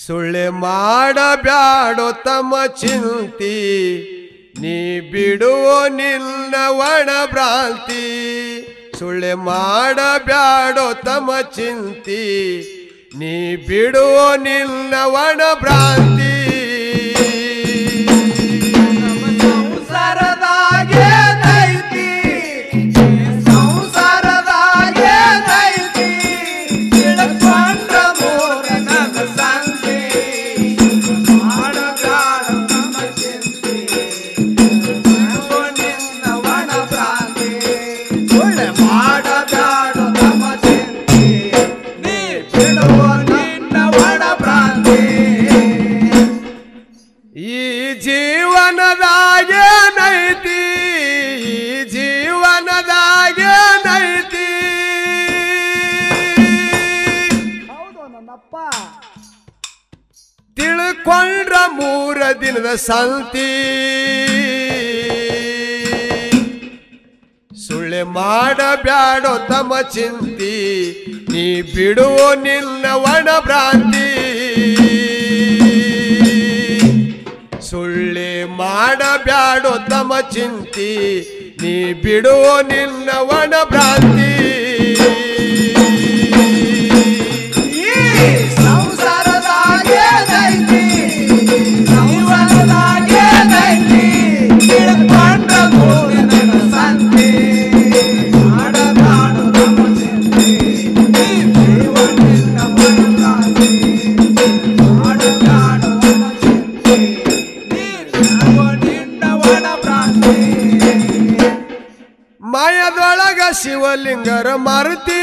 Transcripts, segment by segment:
ಸುಳ್ಳೆ ಮಾಡಬ್ಯಾಡೋ ತಮ್ಮ ಚಿಂತಿ ನೀ ಬಿಡುವ ನಿನ್ನ ಒಣ ಭ್ರಾಂತಿ ಸುಳ್ಳೆ ಮಾಡಬ್ಯಾಡೋ ತಮ್ಮ ಚಿಂತಿ ನೀ ಬಿಡುವ ನಿನ್ನ ಒಣ ಭ್ರಾಂತಿ ಸಂಸಾರದಾಗೆ ನೈತಿ ಸಂಸಾರದಾಗೆ ನೈತಿ ತಿಳ್ಕೊಂಡ್ರ ಮೂರ ನನ್ನ ಸಂತಿ ಮಾಡಗಾಡ ನಮ್ಮ ಚಿಂತಿ ಬಿಡುವ ನಿನ್ನ ಒಣ ಭ್ರಾಂತಿ ಸುಳ್ಳೆ ಮಾಡಗಾಡ ನಮ್ಮ ಚಿಂತಿ ನೀ ಬಿಡುವ ನಿನ್ನ ಒಣ ಭ್ರಾಂತಿ ಈ ಜೀವನದಾಗೆ ನೈತಿ ಈ ಜೀವನದಾಗೆ ನೈತಿ ಹೌದು ನನ್ನಪ್ಪ ತಿಳ್ಕೊಂಡ್ರ ಮೂರ ದಿನದ ಸಂತಿ ಸುಳ್ಳೆ ಮಾಡಬ್ಯಾಡೋ ತಮ್ಮ ಚಿಂತಿ ನೀ ಬಿಡುವ ನಿನ್ನ ಒಣ ಭ್ರಾಂತಿ ಸುಳ್ಳೆ ಮಾಡಬ್ಯಾಡೋ ತಮ್ಮ ಚಿಂತಿ ನೀ ಬಿಡುವ ನಿನ್ನ ಒಣ ಭ್ರಾಂತಿ ಈ ಸಂಸಾರದಾಗೆ ನೈತಿ ಸಂಸಾರದಾಗೆ ನೈತಿ ತಿಳ್ಕೊಂಡ ಮೂಲ ನನ್ನ ಸಂತಿ ಮಾಡಗಾಡು ನಮ್ಮ ಚಿಂತೆ ಈ ಜೀವನಿಂದ ಮನಗಾಡಿ ಮಾಡಗಾಡು ನಮ್ಮ ಚಿಂತೆ ಈ ಜೀವನಿಂದ ಒಣ ಭ್ರಾಂತಿ ಮಾಯದೊಳಗ ಶಿವಲಿಂಗರ ಮಾರುತಿ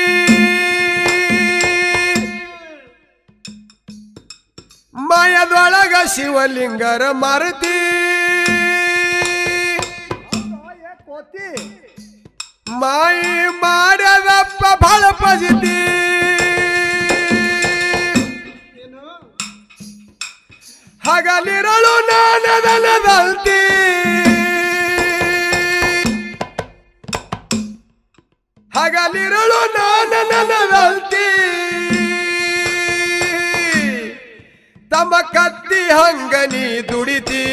ಮಾಯದೊಳಗ ಶಿವಲಿಂಗರ ಮಾರುತಿ ಕೋತಿ ಮಾಯಿ ಮಾಡ್ಯದಪ್ಪ ಬಹಳ ಪಜಿತಿ ಹಗಲಿರಳು ನಾನದನದಲ್ತಿ ಹಗಲಿರಳು ನಾನದನದಲ್ತಿ ತಮ್ಮ ಕತ್ತಿ ಹಂಗ ನೀ ದುಡಿತಿ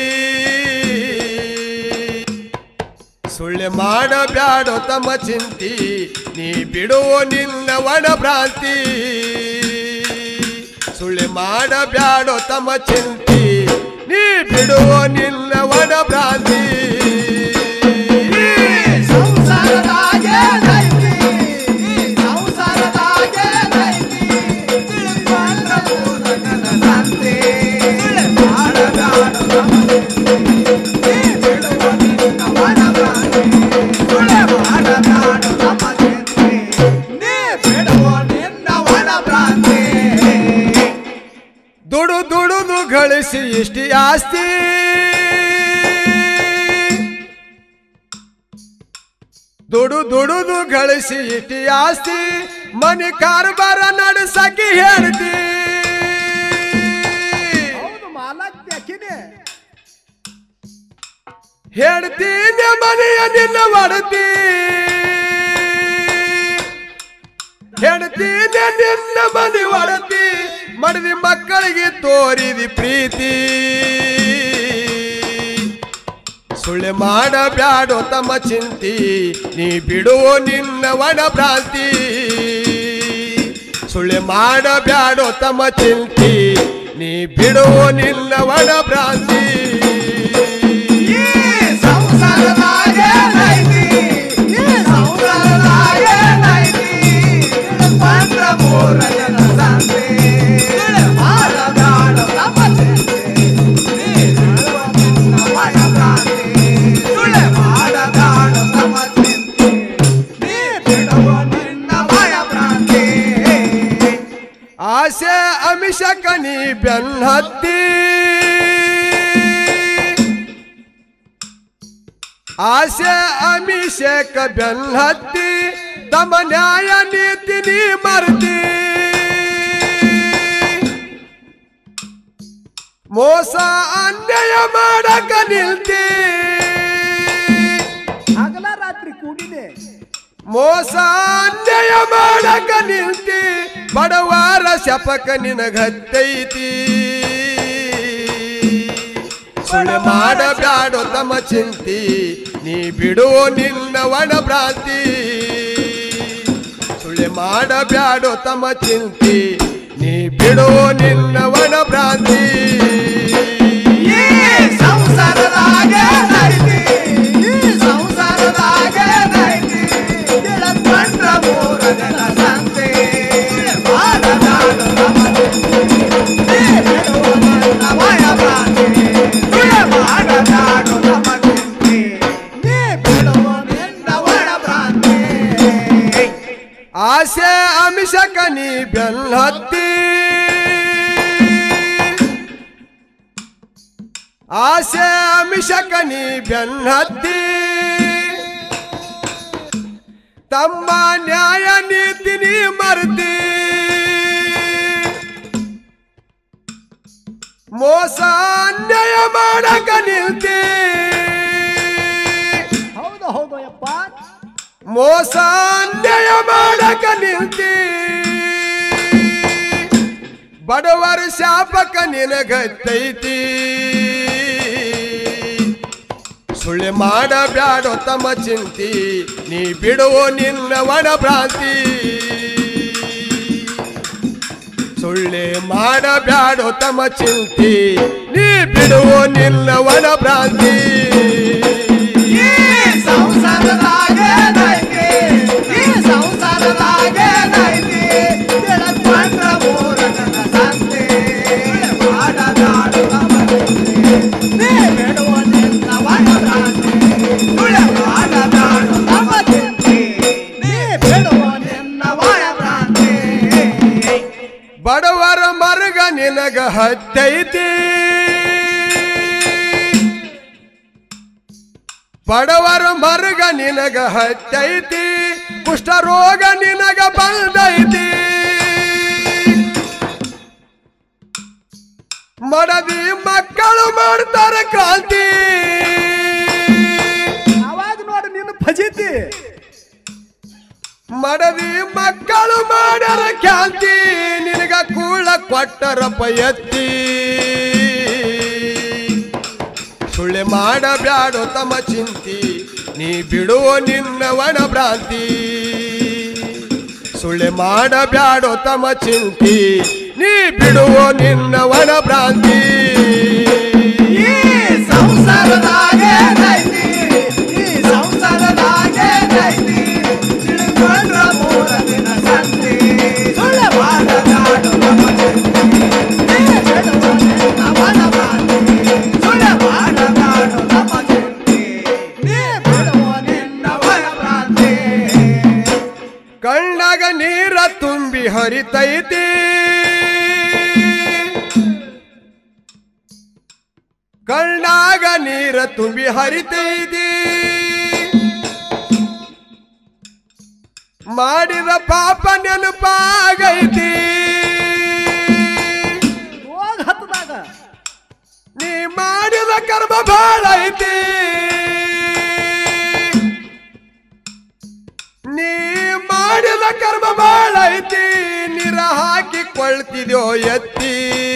ಸುಳ್ಳೆ ಮಾಡಬ್ಯಾಡೋ ತಮ್ಮ ಚಿಂತಿ ನೀ ಬಿಡುವ ನಿನ್ನ ಒಣ ಭ್ರಾಂತಿ ಸುಳ್ಳೆ ಮಾಡಬ್ಯಾಡೋ ತಮ್ಮ ಚಿಂತಿ ನೀ ಬಿಡುವ ನಿನ್ನ ಒಣ ಭ್ರಾಂತಿ ಸಂಸಾರದಾಗೆ ನೈತಿ ಸಂಸಾರದಾಗೆ ನೈತಿ ತಿಳ್ಕೊಂಡ್ರ ಮೂಲ ನನ್ನ ಸಂತೆ ಮಾಡಗಾಡ ಈ ಬಿಡುವ ನಿನ್ನ ಒಣಗಾಡಿ ಸುಳ್ಳೆ ಮಾಡಗಾಡ ನಮ್ಮ ಚಿಂತೆ ನೀ ಬಿಡುವ ನಿನ್ನ ಒಣ ಭ್ರಾಂತಿ ದುಡು ದುಡುದು ಗಳಿಸಿ ಇಷ್ಟಿ ಆಸ್ತಿ ದುಡು ದುಡುದು ಗಳಿಸಿ ಇಷ್ಟಿ ಆಸ್ತಿ ಮನೆ ಕಾರ್ಬಾರ ನಡೆಸಕ್ಕೆ ಹೇಳ್ತಿ ಹೌದು ಮಾಲಕ್ತಿ ಅಕ್ಕಿನೇ ಹೇಳ್ತೀನಿ ಮನೆಯ ನಿನ್ನ ಮಾಡತಿ ಹೇಳ್ತೀನಿ ನಿನ್ನ ಮನೆ ಒಡತಿ ಮಡದಿ ಮಕ್ಕಳಿಗೆ ತೋರಿದಿ ಪ್ರೀತಿ ಸುಳ್ಳೆ ಮಾಡಬ್ಯಾಡೋ ತಮ್ಮ ಚಿಂತಿ ನೀ ಬಿಡುವ ನಿನ್ನ ಒಣ ಭ್ರಾಂತಿ ಸುಳ್ಳೆ ಮಾಡಬ್ಯಾಡೋ ತಮ್ಮ ಚಿಂತಿ ನೀ ಬಿಡುವ ನಿನ್ನ ಒಣ ಭ್ರಾಂತಿ ಈ ಸಂಸಾರದಾಗೆ ನೈತಿ ಈ ಸಂಸಾರದಾಗೆ ನೈತಿ ತಿಳ್ಕೊಂಡ್ರ ಮೂರ ಜನ ಸಂತೆ ಮಾಡಗಾಡ ನಮ್ಮ ಚಿಂತೆ ನೀ ಬಿಡುವ ನಿನ್ನ ಒಣ ಭ್ರಾಂತಿ ಸುಳ್ಳೆ ಮಾಡಗಾಡ ನಮ್ಮ ಚಿಂತೆ ನೀ ಬಿಡುವ ನಿನ್ನ ಒಣ ಭ್ರಾಂತಿ ಆಸೆ ಅಮಿಷ ಕನಿ ಬೆನ್ನತ್ತಿ ಆಸೆ ಅಮಿಷಕ ಬೆನ್ನತ್ತಿ ತಮ್ಮ ನ್ಯಾಯ ನೀತಿ ನೀ ಮರ್ತಿ ಮೋಸ ಅನ್ಯಾಯ ಮಾಡಕ ನಿಲ್ತಿ ಹಗಲ ರಾತ್ರಿ ಕೂಡಿದೆ ಮೋಸ ಅನ್ಯಾಯ ಮಾಡಕ ನಿಂತಿ ಬಡವಾರ ಶಪಕ ನಿನಗತ್ತೈತಿ ಸುಳ್ಳು ಮಾಡಬ್ಯಾಡೋ ತಮ್ಮ ಚಿಂತಿ ನೀ ಬಿಡು ನಿನ್ನ ಒಣ ಭ್ರಾಂತಿ ಸುಳ್ಳು ಮಾಡಬ್ಯಾಡೋ ತಮ್ಮ ಚಿಂತಿ ನೀ ಬಿಡು ನಿನ್ನ ಒಣ ಭ್ರಾಂತಿ ಈ ಸಂಸಾರದಾಗೆ ನೈತಿ ಈ ಸಂಸಾರದಾಗೆ ನೈತಿ ತಿಳಕೊಂಡ್ರ ಮೂರ ಜನ ಸಂತೆ ಬಾಳದಾಡು ನಮಗೆ ನೀ ಬಿಡುವ ನನ್ನ ಭಯ ಭ್ರಾಂತಿ ಸುಳ್ಳ ಬಾಳದಾಡು ನಮಗೆ ನೀ ಬಿಡುವ ನಿನ್ನ ಒಳ ಭ್ರಾಂತಿ ಆಸೆ ಅಮಿಷಕ ನೀ ಬೆನ್ನತ್ತಿ ಆಸೆ ಅಮಿಷಕ ನೀ ಬೆನ್ನತ್ತಿ ತಮ್ಮ ನ್ಯಾಯ ನೀತಿ ನೀ ಮರ್ತಿ ಮೋಸ ಅನ್ಯಾಯ ಮಾಡಕ ನಿಲ್ತಿ ಹೌದು ಹೌದು ಯಪ್ಪ ಮೋಸ ಅನ್ಯಾಯ ಮಾಡಕ ನಿಲ್ತಿ ಬಡವರ ಶಾಪಕ ನಿನಗತ್ತೈತಿ ಸುಳ್ಳು ಮಾಡಬ್ಯಾಡೋ ತಮ್ಮ ಚಿಂತಿ ನೀ ಬಿಡುವೋ ನಿನ್ನ ಒಣ ಭ್ರಾಂತಿ ಸುಳ್ಳೆ ಮಾಡಬ್ಯಾಡೋ ತಮ್ಮ ಚಿಂತಿ ನೀ ಬಿಡುವೋ ನಿನ್ನ ಒಣ ಭ್ರಾಂತಿ ಈ ಸಂಸಾರದಾಗೆ ನೈತಿ ಈ ಸಂಸಾರದಾಗೆ ನೈತಿ ತಿಳಕೊಂಡ್ರ ಮೂರ ಜನ ಸಂತೆ ಬಾಳದಾಡು ನಮಗೆ ನೀ ಬಿಡುವ ನಿನ್ನ ಒಳ ಭ್ರಾಂತಿ ಸುಳ್ಳ ಬಾಳದಾಡು ನಮಗೆ ನೀ ಬಿಡುವ ನಿನ್ನ ಒಳ ಭ್ರಾಂತಿ ಬಡವರ ಮರಗ ನಿನಗ ಹತ್ತೈತಿ ಬಡವರ ಮರಗ ನಿನಗ ಹತ್ತೈತಿ ಕುಷ್ಠರೋಗ ನಿನಗ ಬಂದೈತಿ ಮಡದಿ ಮಕ್ಕಳು ಮಾಡ್ತಾರ ಕ್ರಾಂತಿ ಅವಾಗ ನೋಡಿ ನಿನ್ನ ಭಜಿತಿ ಮಡದಿ ಮಕ್ಕಳು ಮಾಡರ ಖ್ಯಾತಿ ನಿನಗ ಕೂಳ ಕೊಟ್ಟರಪ್ಪ ಎತ್ತಿ ಸುಳ್ಳೆ ಮಾಡಬ್ಯಾಡೋ ತಮ್ಮ ಚಿಂತಿ ನೀ ಬಿಡುವ ನಿನ್ನ ಒಣ ಭ್ರಾಂತಿ ಸುಳ್ಳೆ ಮಾಡಬ್ಯಾಡೋ ತಮ್ಮ ಚಿಂತಿ ನೀ ಬಿಡುವ ನಿನ್ನ ಒಣ ಭ್ರಾಂತಿ ಈ ಸಂಸಾರದಾಗೆ ನೈತಿ ಈ ಸಂಸಾರದಾಗೆ ನೈತಿ ತಿಳ್ಕೊಂಡ್ರ ಮೂರ ದಿನ ಸಂತೆ ಸುಳ್ಳ ಬಾಳದಾಡು ನಮಗೆ ನೀ ಬಿಡುವ ನಿನ್ನ ಒಳ ಭ್ರಾಂತಿ ಸುಳ್ಳ ಬಾಳದಾಡು ನಮಗೆ ನೀ ಬಿಡುವ ನಿನ್ನ ಒಳ ಭ್ರಾಂತಿ ಕಣ್ಣಾಗ ನೀರ ತುಂಬಿ ಹರಿತೈತಿ ಕಣ್ಣಾಗ ನೀರ ತುಂಬಿ ಹರಿತೈತಿ ಮಾಡಿದ ಪಾಪ ನೆನಪಾಗೈತಿ ಹೋಗ ಹತ್ತದಾಗ ನೀ ಮಾಡಿದ ಕರ್ಮ ಬಾಳ ಐತಿ ನೀ ಮಾಡಿದ ಕರ್ಮ ಬಾಳ ಐತಿ ನೀರ ಹಾಕಿ ಕೊಳ್ತಿದ್ಯೋ ಎತ್ತಿ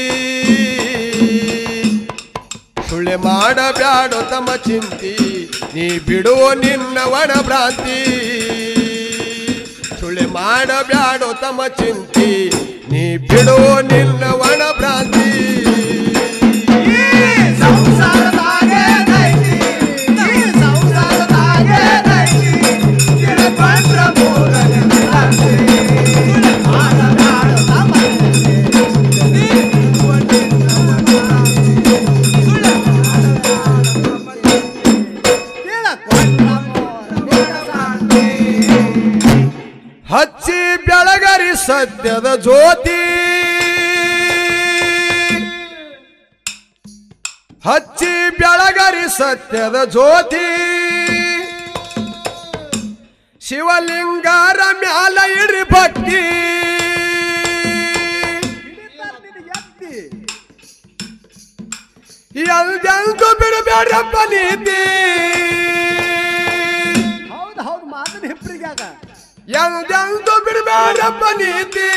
ಸುಳ್ಳೆ ಮಾಡಬ್ಯಾಡೋ ತಮ್ಮ ಚಿಂತಿ ನೀ ಬಿಡುವ ನಿನ್ನ ಒಣ ಭ್ರಾಂತಿ ಸುಳ್ಳೆ ಮಾಡಬ್ಯಾಡೋ ತಮ್ಮ ಚಿಂತಿ ನೀ ಬಿಡುವ ನಿನ್ನ ಒಣ ಭ್ರಾಂತಿ ಈ ಸಂಸಾರದಾಗೆ ನೈತಿ ಈ ಸಂಸಾರದಾಗೆ ನೈತಿ ತಿಳ್ಕೊಂಡ್ರ ಮೂರ ದಿನ ಸಂತೆ ಸುಳ್ಳ ಬಾಳದಾಡು ನಮಗೆ ನೀ ಬಿಡುವ ನಿನ್ನ ಒಳ ಭ್ರಾಂತಿ ಸುಳ್ಳ ಬಾಳದಾಡು ನಮಗೆ ತಿಳ್ಕೊಂಡ್ರ ಮೂರ ದಿನ ಸಂತೆ ಹಚ್ಚಿ ಬೆಳಗರಿ ಸತ್ಯದ ಜ್ಯೋತಿ ಹಚ್ಚಿ ಬೆಳಗರಿ ಸತ್ಯದ ಜ್ಯೋತಿ ಶಿವಲಿಂಗಾರ ಮ್ಯಾಲ ಇಡ್ರಿ ಭಕ್ತಿ ಹಿಡಿತಾರ ನಿನ್ನ ಎತ್ತಿ ಎಲ್ದೆಲ್ದು ಬಿಡಬೇಡ್ರಪ್ಪ ನೀತಿ ಹೌದು ಹೌದು ಮಾತಿನ ಹಿಪ್ರಿಗ್ಯಾಗ ಎಂದೆಂದು ಬಿಡಬೇಡಪ್ಪ ನೀತಿ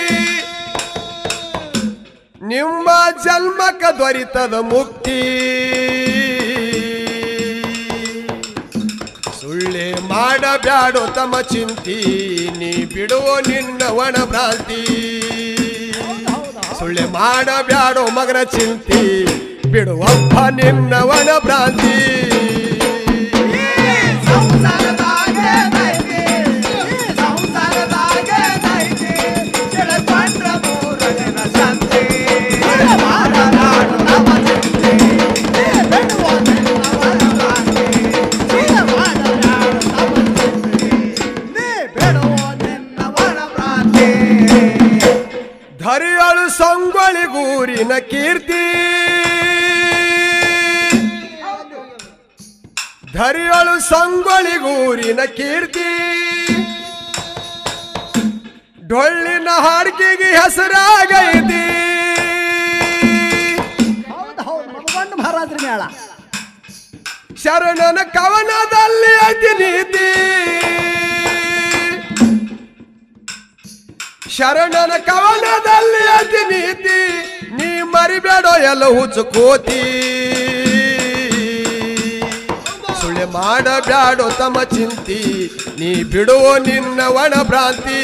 ನಿಮ್ಮ ಜನ್ಮಕ್ಕ ದೊರಿತದ ಮುಕ್ತಿ ಸುಳ್ಳೆ ಮಾಡಬ್ಯಾಡೋ ತಮ್ಮ ಚಿಂತಿ ನೀ ಬಿಡುವ ನಿನ್ನ ಒಣ ಭ್ರಾಂತಿ ಸುಳ್ಳೆ ಮಾಡಬ್ಯಾಡೋ ಮಗನ ಚಿಂತಿ ಬಿಡುವಪ್ಪ ನಿನ್ನ ಒಣ ಭ್ರಾಂತಿ ಸಂಸಾರದಾಗೆ ನೈತಿ ಸಂಸಾರದಾಗೆ ನೈತಿ ತಿಳ್ಕೊಂಡ್ರ ಮೂರು ದಿನ ಶಾಂತಿ ಮಾಡಲಾಡು ನಮ್ಮ ಚಿಂತೆ ಬಿಡುವ ನಿನ್ನವನ ಭ್ರಾಂತಿ ಸುಳ್ಳು ಮಾಡಲಾಡು ನಮ್ಮ ಚಿಂತೆ ನೀ ಬಿಡುವ ನಿನ್ನವನ ಭ್ರಾಂತಿ ಧರಿಯಳು ಸಂಗೊಳಿಗೂರಿನ ಕೀರ್ತಿ ಧರಿಯಳು ಸಂಗೊಳಿಗೂರಿನ ಕೀರ್ತಿ ಡೊಳ್ಳಿನ ಹಾಡ್ಕಿಗೆ ಹೆಸರಾಗೈತಿ ಹೌದು ಹೌದು ಮಗಗೊಂಡು ಮಹಾರಾಜ್ರ ಮೇಳ ಶರಣನ ಕವನದಲ್ಲಿ ಅತಿ ನೀತಿ ಶರಣನ ಕವನದಲ್ಲಿ ಅತಿ ನೀತಿ ನೀ ಮರಿಬೇಡೋ ಎಲ್ಲ ಹುಚ್ಚು ಕೋತಿ ಸುಳ್ಳೆ ಮಾಡಬ್ಯಾಡೋ ತಮ್ಮ ಚಿಂತಿ ನೀ ಬಿಡುವೋ ನಿನ್ನ ಒಣ ಭ್ರಾಂತಿ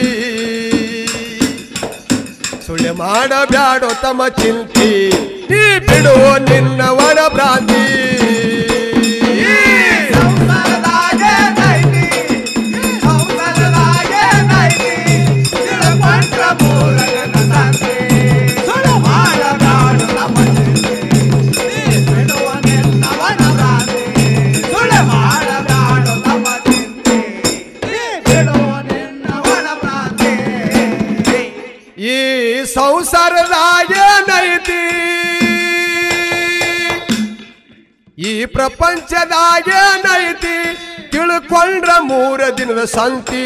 ಸುಳ್ಳೆ ಮಾಡಬ್ಯಾಡೋ ತಮ್ಮ ಚಿಂತಿ ನೀ ಬಿಡುವೋ ನಿನ್ನ ಒಣ ಭ್ರಾಂತಿ ಸಂಸಾರದಾಗೆ ನೈತಿ ಸಂಸಾರದಾಗೆ ನೈತಿ ತಿಳ್ಕೊಂಡ್ರ ಮೂಲ ಜನ ಶಾಂತಿ ಸುಳ್ಳು ಮಾಡಬಾರದು ನಮ್ಮ ಚಿಂತೆ ನೀ ಬಿಡುವ ನಿನ್ನವನ ಭ್ರಾಂತಿ ಸುಳ್ಳು ಮಾಡಬಾರದು ನಮ್ಮ ಚಿಂತೆ ನೀ ಬಿಡುವ ನಿನ್ನವನ ಭ್ರಾಂತಿ ಈ ಸಂಸಾರದಾಗೇನೈತಿ ಈ ಪ್ರಪಂಚದಾಗೇನೈತಿ ತಿಳ್ಕೊಂಡ್ರ ಮೂರ ದಿನದ ಸಂತಿ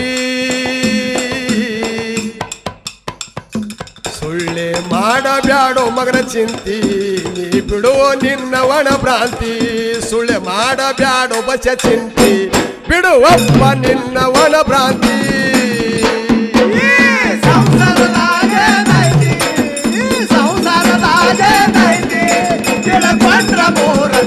ಸುಳ್ಳೆ ಮಾಡಬ್ಯಾಡೋ ಮಗನ ಚಿಂತಿ ನೀ ಬಿಡುವ ನಿನ್ನ ಒಣ ಭ್ರಾಂತಿ ಸುಳ್ಳೆ ಮಾಡಬ್ಯಾಡೋ ಬಚ ಚಿಂತಿ ಬಿಡುವಪ್ಪ ನಿನ್ನ ಒಣ ಭ್ರಾಂತಿ ಈ ಸಂಸಾರದಾಗೆ ನೈತಿ ಈ ಸಂಸಾರದಾಗೆ ನೈತಿ ತಿಳ್ಕೊಂಡ್ರ ಮೂರ